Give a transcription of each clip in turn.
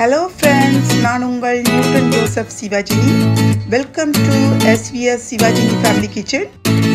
Hello friends நான் உங்கள் Newton Joseph Sivajini welcome to SVS Sivajini family kitchen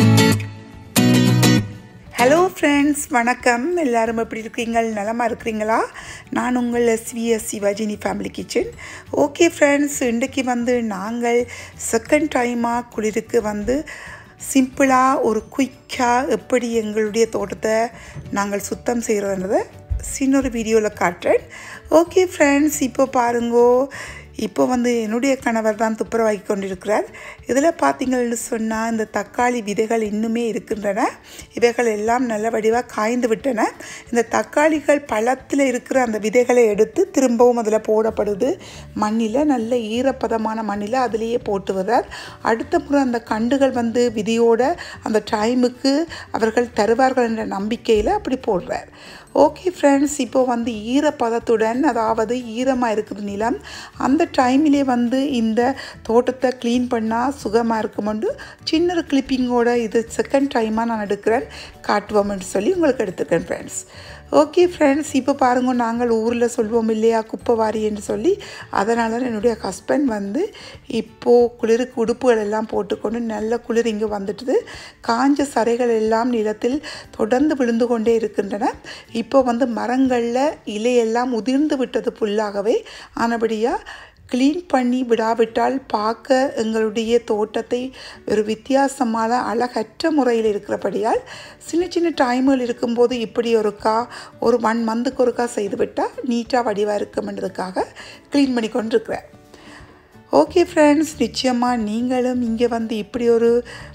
hello friends வணக்கம் எல்லாரும் எப்படி இருக்கீங்க நலமா இருக்கிறீங்களா நான் உங்கள் SVS Sivajini family kitchen okay friends இன்றைக்கு வந்து நாங்கள் செகண்ட் டைமாக குளிருக்கு வந்து சிம்பிளாக ஒரு குயிக்காக எப்படி எங்களுடைய தோட்டத்தை நாங்கள் சுத்தம் செய்கிறதுன்றதை சின்ன ஒரு வீடியோவில் காட்டுறேன் ஓகே ஃப்ரெண்ட்ஸ் இப்போ பாருங்கோ இப்போ வந்து என்னுடைய கணவர் தான் துப்புரவாக்கி கொண்டிருக்கிறார் இதில் பார்த்தீங்கன்னு சொன்னால் இந்த தக்காளி விதைகள் இன்னுமே இருக்கின்றன இவைகள் எல்லாம் நல்ல வடிவாக காய்ந்து விட்டன இந்த தக்காளிகள் பழத்தில் இருக்கிற அந்த விதைகளை எடுத்து திரும்பவும் அதில் போடப்படுது மண்ணில் நல்ல ஈரப்பதமான மண்ணில் அதிலேயே போட்டு வர்றார் அடுத்த முறை அந்த கண்டுகள் வந்து விதியோட அந்த டைமுக்கு அவர்கள் தருவார்கள் என்ற நம்பிக்கையில் அப்படி போடுறார் ஓகே ஃப்ரெண்ட்ஸ் இப்போ வந்து ஈரப்பதத்துடன் அதாவது ஈரமாக இருக்குது நிலம் அந்த டைமிலே வந்து இந்த தோட்டத்தை க்ளீன் பண்ணால் சுகமாக இருக்குமெண்டு சின்ன ஒரு கிளிப்பிங்கோட இது செகண்ட் டைமாக நான் எடுக்கிறேன் காட்டுவோம்னு சொல்லி உங்களுக்கு எடுத்துக்கிறேன் ஃப்ரெண்ட்ஸ் ஓகே ஃப்ரெண்ட்ஸ் இப்போ பாருங்க நாங்கள் ஊரில் சொல்வோம் இல்லையா குப்பைவாரி என்று சொல்லி அதனால தான் என்னுடைய ஹஸ்பண்ட் வந்து இப்போது குளிருக்கு உடுப்புகள் எல்லாம் போட்டுக்கொண்டு நல்ல குளிர் இங்கே வந்துட்டுது காஞ்ச சரைகள் எல்லாம் நிலத்தில் தொடர்ந்து விழுந்து கொண்டே இருக்கின்றன இப்போ வந்து மரங்களில் இலையெல்லாம் உதிர்ந்து விட்டது புல்லாகவே ஆனபடியாக க்ளீன் பண்ணி விடாவிட்டால் பார்க்க எங்களுடைய தோட்டத்தை ஒரு வித்தியாசமான அழகற்ற முறையில் இருக்கிறபடியால் சின்ன சின்ன டைம்கள் இருக்கும்போது இப்படி ஒருக்கா ஒரு ஒன் மந்த்துக்கு ஒருக்கா செய்துவிட்டால் நீட்டாக வடிவாக இருக்கும்ன்றதுக்காக க்ளீன் பண்ணி கொண்டிருக்கிறேன் ஓகே ஃப்ரெண்ட்ஸ் நிச்சயமாக நீங்களும் இங்கே வந்து இப்படி ஒரு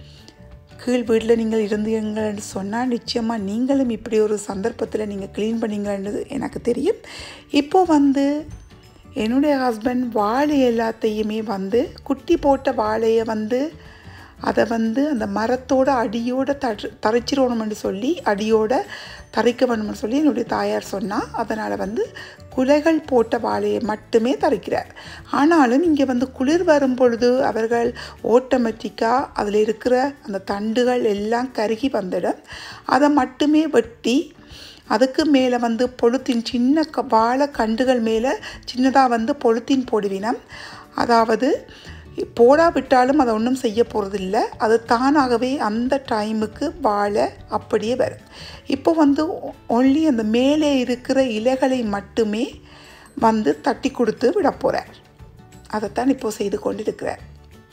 கீழ் வீட்டில் நீங்கள் இருந்தீங்கன்னு சொன்னால் நிச்சயமாக நீங்களும் இப்படி ஒரு சந்தர்ப்பத்தில் நீங்கள் க்ளீன் பண்ணீங்கன்றது எனக்கு தெரியும் இப்போது வந்து என்னுடைய ஹஸ்பண்ட் வாழை எல்லாத்தையுமே வந்து குட்டி போட்ட வாழையை வந்து அதை வந்து அந்த மரத்தோட அடியோட தரு தரைச்சிடணும்னு சொல்லி அடியோட தரைக்க வேணும்னு சொல்லி என்னுடைய தாயார் சொன்னால் அதனால் வந்து குலைகள் போட்ட வாழையை மட்டுமே தரைக்கிறார் ஆனாலும் இங்கே வந்து குளிர் வரும் பொழுது அவர்கள் ஆட்டோமேட்டிக்காக அதில் இருக்கிற அந்த தண்டுகள் எல்லாம் கருகி வந்துடும் அதை மட்டுமே வெட்டி அதுக்கு மேலே வந்து பொழுத்தின் சின்ன க வாழை கண்டுகள் மேலே சின்னதாக வந்து பொழுத்தின் போடுவினம் அதாவது போடாவிட்டாலும் அதை ஒன்றும் செய்ய போகிறதில்ல அது தானாகவே அந்த டைமுக்கு வாழை அப்படியே வரும் இப்போ வந்து ஒன்லி அந்த மேலே இருக்கிற இலைகளை மட்டுமே வந்து தட்டி கொடுத்து விட போகிறார் அதைத்தான் இப்போது செய்து கொண்டு இருக்கிறார்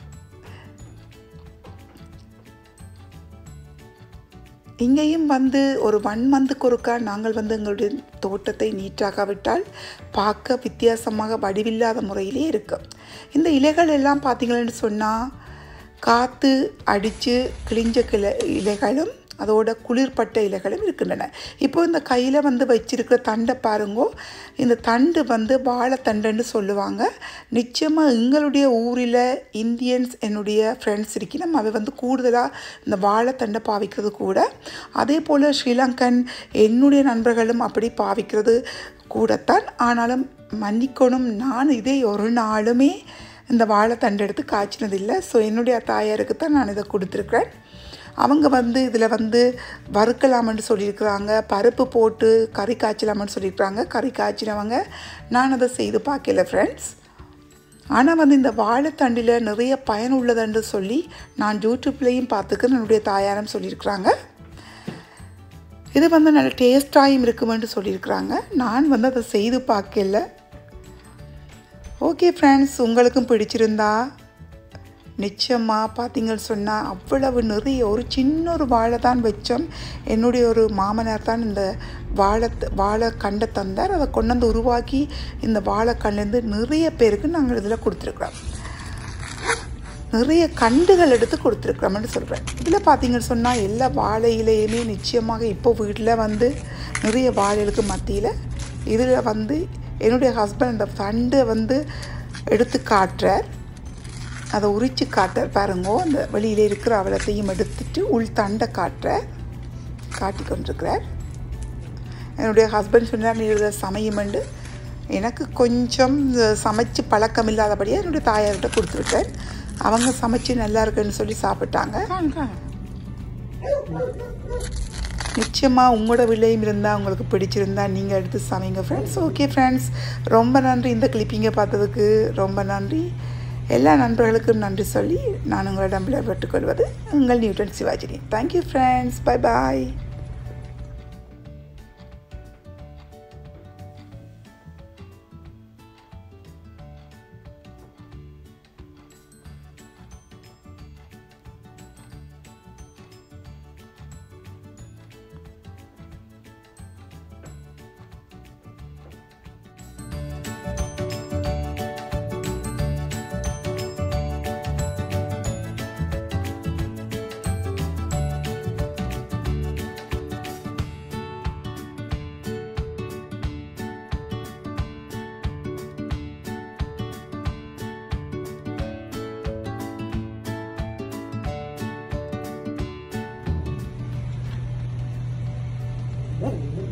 இங்கேயும் வந்து ஒரு ஒன் மந்த்துக்கு ஒருக்கா நாங்கள் வந்து எங்களுடைய தோட்டத்தை நீட்டாகாவிட்டால் பார்க்க வித்தியாசமாக வடிவில்லாத முறையிலே இருக்கும் இந்த இலைகள் எல்லாம் பார்த்தீங்களன்னு சொன்னால் காற்று அடித்து கிழிஞ்ச கிளை இலைகளும் அதோட குளிர்பட்ட இலைகளும் இருக்கின்றன இப்போ இந்த கையில் வந்து வச்சிருக்கிற தண்டை பாருங்கோ இந்த தண்டு வந்து வாழைத்தண்டுன்னு சொல்லுவாங்க நிச்சயமாக எங்களுடைய ஊரில் இந்தியன்ஸ் என்னுடைய ஃப்ரெண்ட்ஸ் இருக்கணும் அவை வந்து கூடுதலாக இந்த வாழைத்தண்டை பாவிக்கிறது கூட அதே போல் ஸ்ரீலங்கன் என்னுடைய நண்பர்களும் அப்படி பாவிக்கிறது கூடத்தான் ஆனாலும் மன்னிக்கணும் நான் இதே ஒரு நாளுமே இந்த வாழைத்தண்டு எடுத்து காய்ச்சினதில்லை ஸோ என்னுடைய தாயாருக்கு தான் நான் இதை கொடுத்துருக்குறேன் அவங்க வந்து இதில் வந்து வறுக்கலாம்னு சொல்லியிருக்கிறாங்க பருப்பு போட்டு கறி காய்ச்சலாம்னு சொல்லியிருக்கிறாங்க கறி காய்ச்சினவங்க நான் அதை செய்து பார்க்கல ஃப்ரெண்ட்ஸ் ஆனால் வந்து இந்த வாழைத்தண்டில் நிறைய பயன் உள்ளதுன்னு சொல்லி நான் யூடியூப்லேயும் பார்த்துக்க என்னுடைய தாயாரம் சொல்லியிருக்கிறாங்க இது வந்து நல்ல டேஸ்டாகவும் இருக்குமென்று சொல்லியிருக்கிறாங்க நான் வந்து அதை செய்து பார்க்கல ஓகே ஃப்ரெண்ட்ஸ் உங்களுக்கும் பிடிச்சிருந்தா நிச்சயமாக பார்த்தீங்கன்னு சொன்னால் அவ்வளவு நிறைய ஒரு சின்ன ஒரு வாழை தான் வச்சோம் என்னுடைய ஒரு மாமனார் தான் இந்த வாழை வாழை கண்டை தந்தார் அதை கொண்டு வந்து உருவாக்கி இந்த வாழைக்கண்லேருந்து நிறைய பேருக்கு நாங்கள் இதில் கொடுத்துருக்குறோம் நிறைய கண்டுகள் எடுத்து கொடுத்துருக்குறோம்னு சொல்கிறேன் இதில் பார்த்தீங்கன்னு சொன்னால் எல்லா வாழையிலையுமே நிச்சயமாக இப்போ வீட்டில் வந்து நிறைய வாழைகளுக்கு மத்தியில் இதில் வந்து என்னுடைய ஹஸ்பண்ட் அந்த தண்டை வந்து எடுத்து காட்டுறார் அதை உரித்து காட்ட பாருங்கோ அந்த வெளியில் இருக்கிற அவலத்தையும் எடுத்துட்டு உள் தண்டை காட்டுற காட்டி கொண்டிருக்கிறார் என்னுடைய ஹஸ்பண்ட் சொன்னார் நீ இதை சமையுமெண்டு எனக்கு கொஞ்சம் சமைச்சு பழக்கம் இல்லாதபடியாக என்னுடைய தாயார்கிட்ட கொடுத்துருக்கேன் அவங்க சமைச்சு நல்லா இருக்குன்னு சொல்லி சாப்பிட்டாங்க நிச்சயமாக உங்களோட விலையும் இருந்தால் உங்களுக்கு பிடிச்சிருந்தா நீங்கள் எடுத்து சமைங்க ஃப்ரெண்ட்ஸ் ஓகே ஃப்ரெண்ட்ஸ் ரொம்ப நன்றி இந்த கிளிப்பிங்கை பார்த்ததுக்கு ரொம்ப நன்றி எல்லா நண்பர்களுக்கும் நன்றி சொல்லி நான் உங்களிடம் விடைபெற்றுக்கொள்வது உங்கள் Newton Sivajini thank you friends bye bye Yeah.